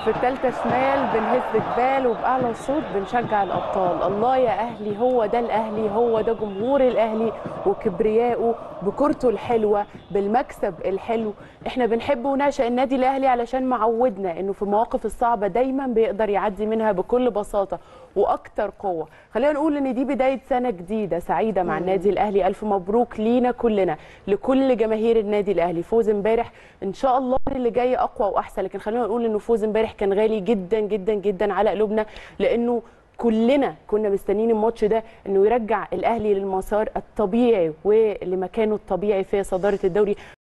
في الثالثه شمال بنهز جبال وبأعلى صوت بنشجع الأبطال الله يا أهلي هو ده الأهلي هو ده جمهور الأهلي وكبريائه بكورته الحلوة بالمكسب الحلو احنا بنحب ونعشق النادي الأهلي علشان معودنا انه في المواقف الصعبة دايما بيقدر يعدي منها بكل بساطة واكتر قوة خلينا نقول ان دي بداية سنة جديدة سعيدة مع النادي الأهلي ألف مبروك لينا كلنا لكل جماهير النادي الأهلي فوز امبارح ان شاء الله اللي جاي اقوى واحسن لكن خلينا نقول انه فوز امبارح كان غالي جدا جدا جدا على قلوبنا لانه كلنا كنا مستنيين الماتش ده انه يرجع الاهلي للمسار الطبيعي ولمكانه الطبيعي في صداره الدوري